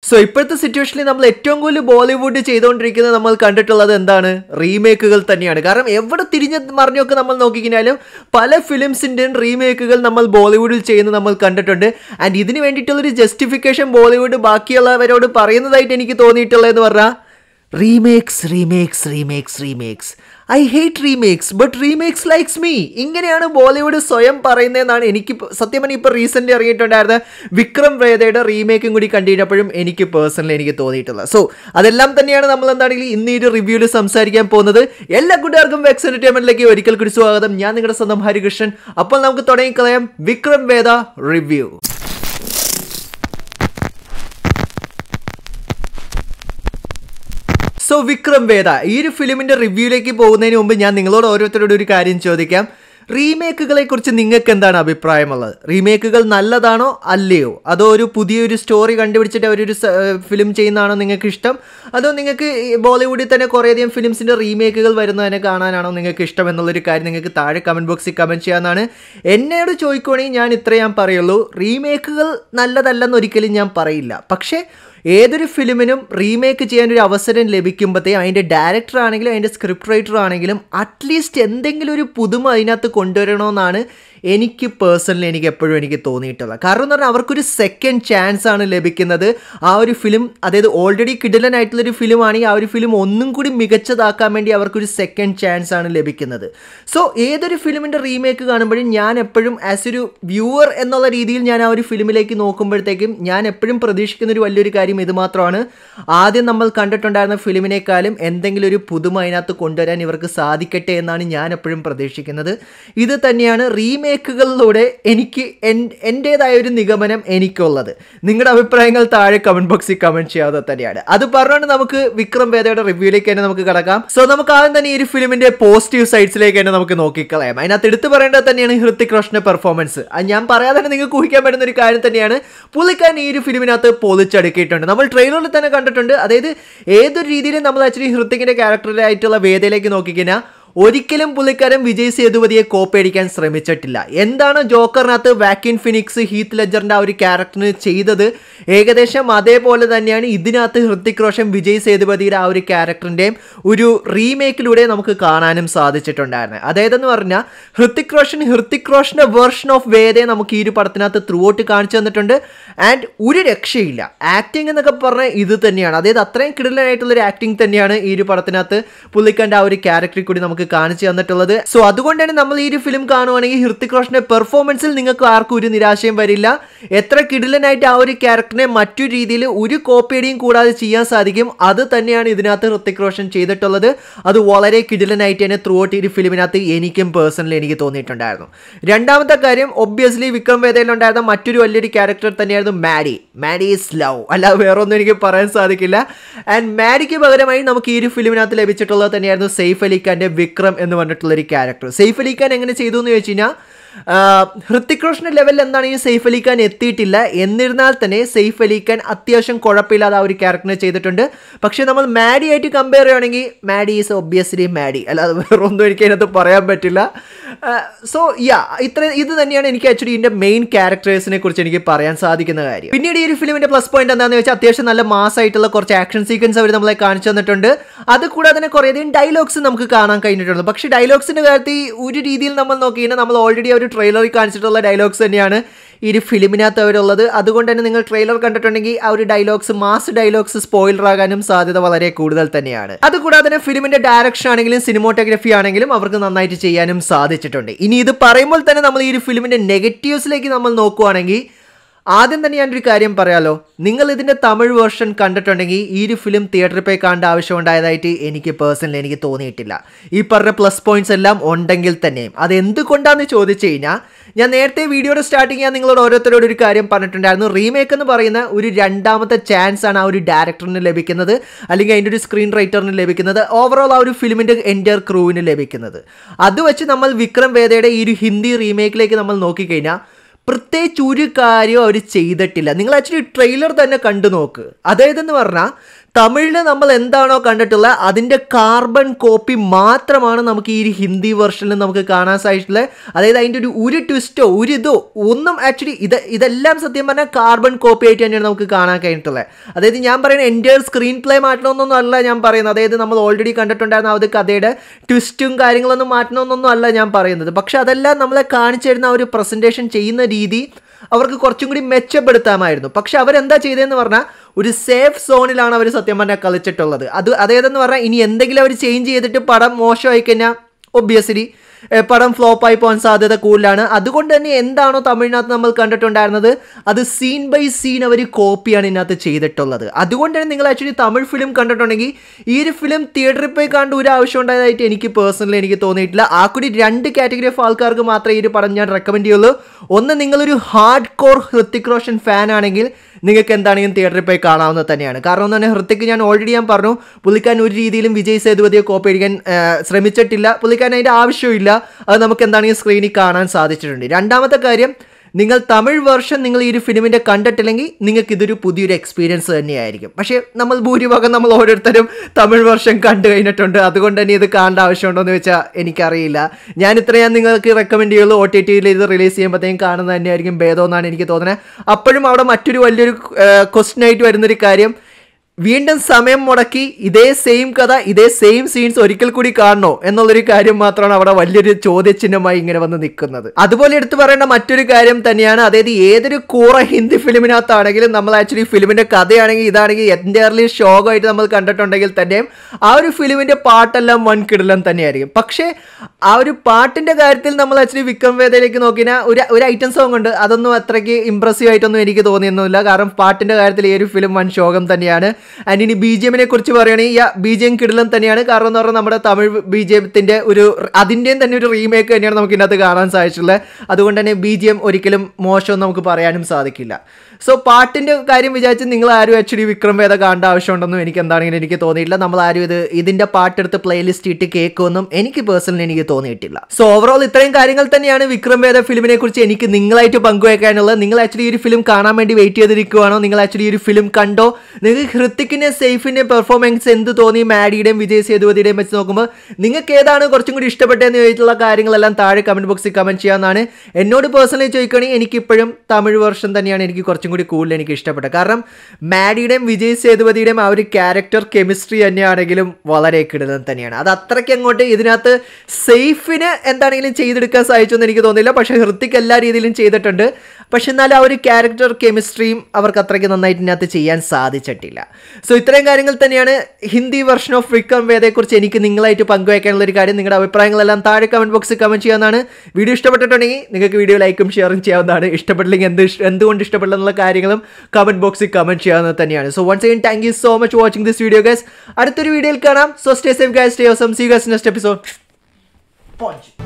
so ഇപ്പോഴത്തെ സിറ്റുവേഷനിൽ നമ്മൾ ഏറ്റവും കൂടുതൽ ബോളിവുഡ് ചെയ്തുകൊണ്ടിരിക്കുന്നത് നമ്മൾ കണ്ടിട്ടുള്ളത് എന്താണ് റീമേക്കുകൾ തന്നെയാണ് കാരണം എവിടെ തിരിഞ്ഞ് മറിഞ്ഞൊക്കെ നമ്മൾ നോക്കിക്കഴിഞ്ഞാലും പല ഫിലിംസിൻ്റെയും റീമേക്കുകൾ നമ്മൾ ബോളിവുഡിൽ ചെയ്യുന്നത് നമ്മൾ കണ്ടിട്ടുണ്ട് ആൻഡ് ഇതിന് വേണ്ടിയിട്ടുള്ളൊരു ജസ്റ്റിഫിക്കേഷൻ ബോളിവുഡ് ബാക്കിയുള്ളവരോട് പറയുന്നതായിട്ട് എനിക്ക് തോന്നിയിട്ടുള്ളതെന്ന് പറഞ്ഞാൽ remakes remakes remakes remakes I hate remakes but remakes likes me ഇങ്ങനെയാണ് ബോളിവുഡ് സ്വയം പറയുന്നതെന്നാണ് എനിക്ക് ഇപ്പ- സത്യം പറഞ്ഞാൽ ഇപ്പോൾ റീസെൻ്റ് ഇറങ്ങിയിട്ടുണ്ടായിരുന്ന വിക്രം വേദയുടെ റീമേക്കും കൂടി കണ്ടിട്ടപ്പോഴും എനിക്ക് പേഴ്സണലി എനിക്ക് തോന്നിയിട്ടുള്ളത് സോ അതെല്ലാം തന്നെയാണ് നമ്മൾ എന്താണെങ്കിലും ഇന്ന് ഈ ഒരു റിവ്യൂവിൽ സംസാരിക്കാൻ പോകുന്നത് എല്ലാ കൂട്ടുകാർക്കും വെക്സ് എൻ്റർടൈൻമെൻറ്റിലേക്ക് ഒരിക്കൽ കൂടി സ്വാഗതം ഞാൻ നിങ്ങളുടെ സ്വന്തം ഹരികൃഷ്ണൻ അപ്പോൾ നമുക്ക് തുടങ്ങിക്കളയാം വിക്രം വേദ റിവ്യൂ സോ വിക്രം വേദ ഈ ഒരു ഫിലിമിന്റെ റിവ്യൂയിലേക്ക് പോകുന്നതിന് മുമ്പ് ഞാൻ നിങ്ങളോട് ഓരോരുത്തരോട് ഒരു കാര്യം ചോദിക്കാം റീമേക്കുകളെ കുറിച്ച് നിങ്ങൾക്ക് എന്താണ് അഭിപ്രായമുള്ളത് റീമേക്കുകൾ നല്ലതാണോ അല്ലയോ അതോ ഒരു പുതിയൊരു സ്റ്റോറി കണ്ടുപിടിച്ചിട്ട് അവരൊരു ഫിലിം ചെയ്യുന്നതാണോ നിങ്ങൾക്ക് ഇഷ്ടം അതോ നിങ്ങൾക്ക് ഈ ബോളിവുഡിൽ തന്നെ കുറേയധികം ഫിലിംസിൻ്റെ റീമേക്കുകൾ വരുന്നതിനെ കാണാനാണോ നിങ്ങൾക്ക് ഇഷ്ടം എന്നുള്ളൊരു കാര്യം നിങ്ങൾക്ക് താഴെ കമൻറ്റ് ബോക്സിൽ കമൻറ്റ് ചെയ്യാവുന്നതാണ് എന്നോട് ചോദിക്കുവാണെങ്കിൽ ഞാൻ ഇത്രേ ഞാൻ പറയുള്ളൂ റീമേക്കുകൾ നല്ലതല്ലെന്ന് ഒരിക്കലും ഞാൻ പറയില്ല പക്ഷേ ഏതൊരു ഫിലിമിനും റീമേക്ക് ചെയ്യാൻ ഒരു അവസരം ലഭിക്കുമ്പോഴത്തേ അതിൻ്റെ ഡയറക്ടർ ആണെങ്കിലും അതിൻ്റെ സ്ക്രിപ്റ്റ് റൈറ്റർ ആണെങ്കിലും അറ്റ്ലീസ്റ്റ് എന്തെങ്കിലും ഒരു പുതുമ അതിനകത്ത് കൊണ്ടുവരണമെന്നാണ് എനിക്ക് പേഴ്സണലി എനിക്ക് എപ്പോഴും എനിക്ക് തോന്നിയിട്ടുള്ളത് കാരണം എന്ന് പറഞ്ഞാൽ അവർക്കൊരു സെക്കൻഡ് ചാൻസ് ആണ് ലഭിക്കുന്നത് ആ ഒരു ഫിലിം അതായത് ഓൾറെഡി കിടിലനായിട്ടുള്ളൊരു ഫിലിം ആണെങ്കിൽ ആ ഒരു ഫിലിം ഒന്നും കൂടി മികച്ചതാക്കാൻ വേണ്ടി അവർക്കൊരു സെക്കൻഡ് ചാൻസ് ആണ് ലഭിക്കുന്നത് സോ ഏതൊരു ഫിലിമിൻ്റെ റീമേക്ക് കാണുമ്പോഴും ഞാൻ എപ്പോഴും ആസ് ഒരു വ്യൂവർ എന്നുള്ള രീതിയിൽ ഞാൻ ആ ഒരു ഫിലിമിലേക്ക് നോക്കുമ്പോഴത്തേക്കും ഞാൻ എപ്പോഴും പ്രതീക്ഷിക്കുന്ന ഒരു വലിയൊരു കാര്യം ഇത് മാത്രമാണ് ആദ്യം നമ്മൾ കണ്ടിട്ടുണ്ടായിരുന്ന ഫിലിമിനേക്കാളും എന്തെങ്കിലും ഒരു പുതുമ അതിനകത്ത് കൊണ്ടുവരാൻ ഇവർക്ക് സാധിക്കട്ടെ എന്നാണ് ഞാൻ എപ്പോഴും പ്രതീക്ഷിക്കുന്നത് ഇത് തന്നെയാണ് റീമേക്കുകളിലൂടെ എനിക്ക് എൻ- എൻ്റേതായ ഒരു നിഗമനം എനിക്കുള്ളത് നിങ്ങളുടെ അഭിപ്രായങ്ങൾ താഴെ കമന്റ് ബോക്സിൽ കമന്റ് ചെയ്യാതെ തന്നെയാണ് അത് പറഞ്ഞുകൊണ്ട് നമുക്ക് വിക്രം വേദയുടെ റിവ്യൂയിലേക്ക് തന്നെ നമുക്ക് കിടക്കാം സോ നമുക്ക് ആദ്യം തന്നെ ഈ ഒരു ഫിലിമിന്റെ പോസിറ്റീവ് സൈഡ്സിലേക്ക് തന്നെ നമുക്ക് നോക്കിക്കളയാം അതിനകത്ത് എടുത്തു പറയേണ്ടത് തന്നെയാണ് ഹൃത്തിക് റോഷന്റെ പെർഫോമൻസ് അത് ഞാൻ പറയാതെ തന്നെ നിങ്ങൾക്ക് ഊഹിക്കാൻ പറ്റുന്ന ഒരു കാര്യം തന്നെയാണ് പുള്ളിക്കാരൻ ഈ ഒരു ഫിലിമിനകത്ത് പൊളിച്ചടുക്കിയിട്ടുണ്ട് നമ്മൾ ട്രെയിലറിൽ തന്നെ കണ്ടിട്ടുണ്ട് അതായത് ഏതൊരു രീതിയിലും നമ്മൾ ആക്ച്വലി ഹൃത്തിക്കിന്റെ ക്യാരക്ടറായിട്ടുള്ള വേദയിലേക്ക് നോക്കിക്കഴിഞ്ഞാൽ ഒരിക്കലും പുള്ളിക്കാരൻ വിജയ് സേതുപതിയെ കോപ്പയടിക്കാൻ ശ്രമിച്ചിട്ടില്ല എന്താണ് ജോക്കറിനകത്ത് വാക്കിൻ ഫിനിക്സ് ഹീത്ത് ലെജറിന്റെ ആ ഒരു ക്യാരക്ടറിന് ചെയ്തത് ഏകദേശം അതേപോലെ തന്നെയാണ് ഇതിനകത്ത് ഹൃത്തിക് റോഷൻ വിജയ് സേതുപതിയുടെ ആ ഒരു ക്യാരക്ടറിൻ്റെയും ഒരു റീമേക്കിലൂടെ നമുക്ക് കാണാനും സാധിച്ചിട്ടുണ്ടായിരുന്നു അതായതെന്ന് പറഞ്ഞാൽ ഹൃത്തിക് റോഷൻ ഹൃത്തിക് റോഷന്റെ വേർഷൻ ഓഫ് വേദയെ നമുക്ക് ഈ ഒരു പടത്തിനകത്ത് ത്രൂ ഔട്ട് കാണിച്ചു തന്നിട്ടുണ്ട് ആൻഡ് ഒരു രക്ഷയില്ല ആക്ടിങ് എന്നൊക്കെ പറഞ്ഞാൽ ഇത് തന്നെയാണ് അതായത് അത്രയും കിടലായിട്ടുള്ളൊരു ആക്ടിങ് തന്നെയാണ് ഈ ഒരു പടത്തിനകത്ത് പുള്ളിക്കാൻ്റെ ആ ഒരു ക്യാരക്ടറിൽ കൂടി നമുക്ക് കാണിച്ചു തന്നിട്ടുള്ളത് സോ അതുകൊണ്ട് തന്നെ നമ്മൾ ഈ ഒരു ഫിലിം കാണുവാണെങ്കിൽ ഹൃത്തിക് റോഷന്റെ പെർഫോമൻസിൽ നിങ്ങൾക്ക് ആർക്കും ഒരു നിരാശയും വരില്ല എത്ര കിടിലനായിട്ട് ആ ഒരു ക്യാരക്ടറിനെ മറ്റു രീതിയിൽ ഒരു കോപ്പിയടിയും കൂടാതെ ചെയ്യാൻ സാധിക്കും അത് തന്നെയാണ് ഇതിനകത്ത് ഹൃത്തിക് റോഷൻ ചെയ്തിട്ടുള്ളത് അത് വളരെ കിടിലനായിട്ട് തന്നെ ത്രൂ ഔട്ട് ഈ ഒരു ഫിലിമിനകത്ത് എനിക്കും പേഴ്സണലി എനിക്ക് തോന്നിയിട്ടുണ്ടായിരുന്നു രണ്ടാമത്തെ കാര്യം ഒബ്വിയസ്ലി വിക്രം വേദയിലുണ്ടായിരുന്ന മറ്റൊരു വലിയൊരു ക്യാരക്ടർ തന്നെയായിരുന്നു മാഡി മാഡി ഈസ് ലവ് അല്ലാതെ വേറെ ഒന്നും എനിക്ക് പറയാൻ സാധിക്കില്ല ആൻഡ് മാഡിക്ക് പകരമായി നമുക്ക് ഈ ഒരു ഫിലിമിനകത്ത് ലഭിച്ചിട്ടുള്ളത് തന്നെയായിരുന്നു സെയ്ഫ് അലി ഖാന്റെ വിക്രം എന്ന് പറഞ്ഞിട്ടുള്ള ഒരു ക്യാരക്ടർ സെയ്ഫ് അലി ഖാൻ എങ്ങനെ ചെയ്തു എന്ന് ചോദിച്ചു കഴിഞ്ഞാൽ ഹൃത്തിക് റോഷന്റെ ലെവലിൽ എന്താണ് ഈ സെയ്ഫ് അലി ഖാൻ എത്തിയിട്ടില്ല എന്നിരുന്നാൽ തന്നെ സെയ്ഫ് അലി ഖാൻ അത്യാവശ്യം കുഴപ്പമില്ലാതെ ആ ഒരു ക്യാരക്ടറിനെ ചെയ്തിട്ടുണ്ട് പക്ഷേ നമ്മൾ മാഡി ആയിട്ട് കമ്പയർ ചെയ്യുകയാണെങ്കിൽ മാഡി ഈസ് ഒബ്വിയസ്ലി മാഡി അല്ലാതെ വേറെ ഒന്നും എനിക്ക് അതിനകത്ത് പറയാൻ പറ്റില്ല സോ യാ ഇത്ര ഇത് തന്നെയാണ് എനിക്ക് ആക്ച്വലി ഇതിന്റെ മെയിൻ ക്യാരക്ടേഴ്സിനെ കുറിച്ച് എനിക്ക് പറയാൻ സാധിക്കുന്ന കാര്യം പിന്നീട് ഈ ഒരു ഫിലിമിന്റെ പ്ലസ് പോയിന്റ് എന്താണെന്ന് വെച്ചാൽ അത്യാവശ്യം നല്ല മാസ് ആയിട്ടുള്ള കുറച്ച് ആക്ഷൻ സീക്വൻസ് അവർ നമ്മളെ കാണിച്ചു തന്നിട്ടുണ്ട് അത് കൂടാതെ തന്നെ കുറേയധികം ഡയലോഗ്സ് നമുക്ക് കാണാൻ കഴിഞ്ഞിട്ടുണ്ട് പക്ഷേ ഡയലോഗ്സിന്റെ കാര്യത്തിൽ ഒരു രീതിയിൽ നമ്മൾ നോക്കിക്കഴിഞ്ഞാൽ നമ്മൾ ഓൾറെഡി ഒരു ട്രെയിലറിൽ കാണിച്ചിട്ടുള്ള ഡയലോഗ്സ് തന്നെയാണ് ഈ ഒരു ഫിലിമിനകത്ത് അവരുള്ളത് അതുകൊണ്ട് തന്നെ നിങ്ങൾ ട്രെയിലർ കണ്ടിട്ടുണ്ടെങ്കിൽ ആ ഒരു ഡയലോഗ്സ് മാസ് ഡയലോഗ്സ് സ്പോയിലർ ആകാനും സാധ്യത വളരെ കൂടുതൽ തന്നെയാണ് അതുകൂടാതെ തന്നെ ഫിലിമിന്റെ ഡയറക്ഷൻ ആണെങ്കിലും സിനിമോട്ടോഗ്രഫി ആണെങ്കിലും അവർക്ക് നന്നായിട്ട് ചെയ്യാനും സാധിച്ചിട്ടുണ്ട് ഇനി ഇത് പറയുമ്പോൾ തന്നെ നമ്മൾ ഈ ഒരു ഫിലിമിന്റെ നെഗറ്റീവ്സിലേക്ക് നമ്മൾ നോക്കുവാണെങ്കിൽ ആദ്യം തന്നെ ഞാനൊരു കാര്യം പറയാലോ നിങ്ങൾ ഇതിൻ്റെ തമിഴ് വേർഷൻ കണ്ടിട്ടുണ്ടെങ്കിൽ ഈ ഒരു ഫിലിം തിയേറ്ററിൽ പോയി കാണേണ്ട ആവശ്യമുണ്ടായതായിട്ട് എനിക്ക് പേഴ്സണലി എനിക്ക് തോന്നിയിട്ടില്ല ഈ പറഞ്ഞ പ്ലസ് പോയിന്റ്സ് എല്ലാം ഉണ്ടെങ്കിൽ തന്നെയും അത് എന്തുകൊണ്ടാന്ന് ചോദിച്ചു കഴിഞ്ഞാൽ ഞാൻ നേരത്തെ വീഡിയോയുടെ സ്റ്റാർട്ടിങ് ഞാൻ നിങ്ങളോട് ഓരോരുത്തരോട് ഒരു കാര്യം പറഞ്ഞിട്ടുണ്ടായിരുന്നു റീമേക്ക് എന്ന് പറയുന്ന ഒരു രണ്ടാമത്തെ ചാൻസ് ആണ് ആ ഒരു ഡയറക്ടറിന് ലഭിക്കുന്നത് അല്ലെങ്കിൽ അതിൻ്റെ ഒരു സ്ക്രീൻ റൈറ്ററിന് ലഭിക്കുന്നത് ഓവറോൾ ആ ഒരു ഫിലിമിൻ്റെ എൻ്റർ ക്രൂവിന് ലഭിക്കുന്നത് അത് വെച്ച് നമ്മൾ വിക്രം വേദയുടെ ഈ ഒരു ഹിന്ദി റീമേക്കിലേക്ക് നമ്മൾ നോക്കിക്കഴിഞ്ഞാൽ പ്രത്യേകിച്ച് ഒരു കാര്യവും അവർ ചെയ്തിട്ടില്ല നിങ്ങൾ ആക്ച്വലി ട്രെയിലർ തന്നെ കണ്ടു നോക്ക് അതായതെന്ന് പറഞ്ഞാൽ തമിഴിൽ നമ്മൾ എന്താണോ കണ്ടിട്ടുള്ളത് അതിൻ്റെ കാർബൺ കോപ്പി മാത്രമാണ് നമുക്ക് ഈ ഒരു ഹിന്ദി വെർഷനിൽ നമുക്ക് കാണാൻ സാധിച്ചിട്ടുള്ളത് അതായത് അതിൻ്റെ ഒരു ഒരു ട്വിസ്റ്റോ ഒരു ഇതോ ഒന്നും ആക്ച്വലി ഇത് ഇതെല്ലാം സത്യം പറഞ്ഞാൽ കാർബൺ കോപ്പി ആയിട്ട് തന്നെയാണ് നമുക്ക് കാണാൻ കഴിഞ്ഞിട്ടുള്ളത് അതായത് ഞാൻ പറയുന്നത് എൻ്റെ സ്ക്രീൻ പ്ലേ മാറ്റണമെന്നൊന്നും അല്ല ഞാൻ പറയുന്നത് അതായത് നമ്മൾ ഓൾറെഡി കണ്ടിട്ടുണ്ടായിരുന്ന ആ ഒരു കഥയുടെ ട്വിസ്റ്റും കാര്യങ്ങളൊന്നും മാറ്റണമെന്നൊന്നും അല്ല ഞാൻ പറയുന്നത് പക്ഷെ അതെല്ലാം നമ്മളെ കാണിച്ചു തരുന്ന ആ ഒരു പ്രസൻറ്റേഷൻ ചെയ്യുന്ന രീതി അവർക്ക് കുറച്ചും കൂടി മെച്ചപ്പെടുത്താമായിരുന്നു പക്ഷെ അവരെന്താ ചെയ്തതെന്ന് പറഞ്ഞാൽ ഒരു സേഫ് സോണിലാണ് അവർ സത്യം പറഞ്ഞാൽ കളിച്ചിട്ടുള്ളത് അത് അതേതെന്ന് പറഞ്ഞാൽ ഇനി എന്തെങ്കിലും അവർ ചേഞ്ച് ചെയ്തിട്ട് പടം മോശമായി കഴിഞ്ഞാൽ ഒബ്വിയസ്ലി പടം ഫ്ലോപ്പായി പോകാൻ സാധ്യത കൂടുതലാണ് അതുകൊണ്ട് തന്നെ എന്താണോ തമിഴിനകത്ത് നമ്മൾ കണ്ടിട്ടുണ്ടായിരുന്നത് അത് സീൻ ബൈ സീൻ അവർ കോപ്പിയാണ് ഇതിനകത്ത് ചെയ്തിട്ടുള്ളത് അതുകൊണ്ട് തന്നെ നിങ്ങൾ ആക്ച്വലി തമിഴ് ഫിലിം കണ്ടിട്ടുണ്ടെങ്കിൽ ഈ ഒരു ഫിലിം തിയേറ്ററിൽ പോയി കണ്ട് ഒരു ആവശ്യം ഉണ്ടായതായിട്ട് എനിക്ക് പേഴ്സണലി എനിക്ക് തോന്നിയിട്ടില്ല ആ കൂടി രണ്ട് കാറ്റഗറി ഓഫ് ആൾക്കാർക്ക് മാത്രമേ ഈ ഒരു പടം ഞാൻ റെക്കമെൻഡ് ചെയ്യുള്ളൂ ഒന്ന് നിങ്ങളൊരു hardcore Hrithik Roshan fan ആണെങ്കിൽ നിങ്ങൾക്ക് എന്താണെങ്കിലും തിയേറ്ററിൽ പോയി കാണാവുന്നത് തന്നെയാണ് കാരണം എന്ന് പറഞ്ഞാൽ ഹൃത്തിക്ക് ഞാൻ ഓൾറെഡി ഞാൻ പറഞ്ഞു പുള്ളിക്കാൻ ഒരു രീതിയിലും വിജയ് സേതുപതിയെ കോപ്പി അടിക്കാൻ ശ്രമിച്ചിട്ടില്ല പുള്ളിക്കാൻ അതിൻ്റെ ആവശ്യമില്ല അത് നമുക്ക് എന്താണെങ്കിലും സ്ക്രീനിൽ കാണാൻ സാധിച്ചിട്ടുണ്ട് രണ്ടാമത്തെ കാര്യം നിങ്ങൾ തമിഴ് വേർഷൻ നിങ്ങൾ ഈ ഒരു ഫിലിമിൻ്റെ കണ്ടിട്ടില്ലെങ്കിൽ നിങ്ങൾക്ക് ഇതൊരു പുതിയൊരു എക്സ്പീരിയൻസ് തന്നെയായിരിക്കും പക്ഷേ നമ്മൾ ഭൂരിഭാഗം നമ്മൾ ഓരോരുത്തരും തമിഴ് വേർഷൻ കണ്ടു കഴിഞ്ഞിട്ടുണ്ട് അതുകൊണ്ട് തന്നെ ഇത് കാണേണ്ട ആവശ്യമുണ്ടോ എന്ന് വെച്ചാൽ എനിക്കറിയില്ല ഞാൻ ഇത്രയും നിങ്ങൾക്ക് റെക്കമെൻഡ് ചെയ്യുള്ളൂ ഒ ടി ടിയിൽ ഇത് റിലീസ് ചെയ്യുമ്പോഴത്തേക്കും കാണുന്നത് തന്നെയായിരിക്കും ഭേദമെന്നാണ് എനിക്ക് തോന്നുന്നത് അപ്പോഴും അവിടെ മറ്റൊരു വലിയൊരു ക്വസ്റ്റ്യൻ ആയിട്ട് വരുന്നൊരു കാര്യം വീണ്ടും സമയം മുടക്കി ഇതേ സെയിം കഥ ഇതേ സെയിം സീൻസ് ഒരിക്കൽ കൂടി കാണണോ എന്നുള്ളൊരു കാര്യം മാത്രമാണ് അവിടെ വലിയൊരു ചോദ്യചിഹ്നമായി ഇങ്ങനെ വന്ന് നിൽക്കുന്നത് അതുപോലെ എടുത്തു പറയേണ്ട മറ്റൊരു കാര്യം തന്നെയാണ് അതായത് ഏതൊരു കൂറ ഹിന്ദി ഫിലിമിനകത്താണെങ്കിലും നമ്മൾ ആക്ച്വലി ഫിലിമിന്റെ കഥയാണെങ്കിൽ ഇതാണെങ്കിൽ എൻറ്റയർലി ഷോകായിട്ട് നമ്മൾ കണ്ടിട്ടുണ്ടെങ്കിൽ തന്നെയും ആ ഒരു ഫിലിമിന്റെ പാട്ടെല്ലാം വൻ കിടലം തന്നെയായിരിക്കും പക്ഷേ ആ ഒരു പാട്ടിന്റെ കാര്യത്തിൽ നമ്മൾ ആക്ച്വലി വിക്രം വേദയിലേക്ക് നോക്കിയാൽ ഒരു ഒരു ഐറ്റം സോങ് ഉണ്ട് അതൊന്നും അത്രയ്ക്ക് ഇമ്പ്രസീവ് ആയിട്ടൊന്നും എനിക്ക് തോന്നിയൊന്നുമില്ല കാരണം പാട്ടിന്റെ കാര്യത്തിൽ ഈ ഒരു ഫിലിം വൻ ശോകം തന്നെയാണ് ആൻഡ് ഇനി ബി ജി എമ്മിനെ കുറിച്ച് പറയുകയാണെങ്കിൽ ഈ ബി ജി എം കിടിലം തന്നെയാണ് കാരണം എന്ന് പറഞ്ഞാൽ നമ്മുടെ തമിഴ് ബി ജി എമ്മത്തിൻ്റെ ഒരു അതിൻ്റെയും തന്നെ ഒരു റീമേക്ക് തന്നെയാണ് നമുക്ക് ഇതിനകത്ത് കാണാൻ സാധിച്ചിട്ടുള്ളത് അതുകൊണ്ട് തന്നെ ബി ജി എം ഒരിക്കലും മോശം നമുക്ക് പറയാനും സാധിക്കില്ല സോ പാട്ടിൻ്റെ കാര്യം വിചാരിച്ച് നിങ്ങൾ ആരും ആക്ച്വലി വിക്രം വേദ കാണേണ്ട ആവശ്യമുണ്ടെന്നും എനിക്ക് എന്താണെങ്കിലും എനിക്ക് തോന്നിയിട്ടില്ല നമ്മൾ ആരും ഇത് ഇതിൻ്റെ പാട്ടെടുത്ത് പ്ലേലിസ്റ്റ് ഇട്ട് കേൾക്കുമെന്നും എനിക്ക് പേഴ്സണലി എനിക്ക് തോന്നിയിട്ടില്ല സോ ഓവറോൾ ഇത്രയും കാര്യങ്ങൾ തന്നെയാണ് വിക്രം വേദ ഫിലിമിനെ കുറിച്ച് എനിക്ക് നിങ്ങളായിട്ട് പങ്കുവയ്ക്കാനുള്ളത് നിങ്ങൾ ആക്ച്വലി ഈ ഒരു ഫിലിം കാണാൻ വേണ്ടി വെയിറ്റ് ചെയ്തിരിക്കുവാണോ നിങ്ങൾ ആക്ച്വലി ഈ ഒരു ഫിലിം കണ്ടോ നിങ്ങൾക്ക് ഹൃത്തിക്കിന്റെ സേഫിന്റെ പെർഫോമൻസ് എന്ത് തോന്നി മാഡിയുടെയും വിജയ് സേതുപതിയുടെയും വെച്ച് നോക്കുമ്പോൾ നിങ്ങൾക്ക് ഏതാണ് കുറച്ചും കൂടി ഇഷ്ടപ്പെട്ടതെന്ന് ചോദിച്ചിട്ടുള്ള കാര്യങ്ങളെല്ലാം താഴെ കമന്റ് ബോക്സിൽ കമന്റ് ചെയ്യാവുന്നതാണ് എന്നോട് പേഴ്സണലി ചോദിക്കുകയാണെങ്കിൽ എനിക്കിപ്പോഴും തമിഴ് വേർഷൻ തന്നെയാണ് എനിക്ക് കുറച്ചും കൂടി കൂടുതൽ എനിക്ക് ഇഷ്ടപ്പെട്ടത് കാരണം മാഡിയുടെയും വിജയ് സേതുപതിയുടെയും ആ ഒരു ക്യാരക്ടർ കെമിസ്ട്രി തന്നെയാണെങ്കിലും വളരെ കിടലം തന്നെയാണ് അത് അത്രയ്ക്ക് അങ്ങോട്ട് ഇതിനകത്ത് സേഫിന് എന്താണെങ്കിലും ചെയ്തെടുക്കാൻ സാധിച്ചെന്ന് എനിക്ക് തോന്നുന്നില്ല പക്ഷേ ഹൃത്തിക് എല്ലാ രീതിയിലും ചെയ്തിട്ടുണ്ട് പക്ഷെ എന്നാൽ ആ ഒരു ക്യാരക്ടർ കെമിസ്ട്രിയും അവർക്ക് അത്രയ്ക്ക് നന്നായിട്ട് ഇതിനകത്ത് ചെയ്യാൻ സാധിച്ചിട്ടില്ല സോ ഇത്രയും കാര്യങ്ങൾ തന്നെയാണ് ഹിന്ദി വെർഷൻ ഓഫ് വിക്രം വേദയെക്കുറിച്ച് എനിക്ക് നിങ്ങളായിട്ട് പങ്കുവയ്ക്കാനുള്ള ഒരു കാര്യം നിങ്ങളുടെ അഭിപ്രായങ്ങളെല്ലാം താഴെ കമന്റ് ബോക്സിൽ കമന്റ് ചെയ്യാവുന്നതാണ് വീഡിയോ ഇഷ്ടപ്പെട്ടിട്ടുണ്ടെങ്കിൽ നിങ്ങൾക്ക് വീഡിയോ ലൈക്കും ഷെയറും ചെയ്യാവുന്നതാണ് ഇഷ്ടപ്പെട്ടില്ലെങ്കിൽ എന്ത് ഇഷ്- എന്തുകൊണ്ട് ഇഷ്ടപ്പെടില്ല എന്നുള്ള കാര്യങ്ങളും കമന്റ് ബോക്സിൽ കമന്റ് ചെയ്യാവുന്നത് തന്നെയാണ് so once again thank you so much watching this video guys അടുത്തൊരു വീഡിയോയിൽ കാണാം so stay safe guys stay awesome see guys next episode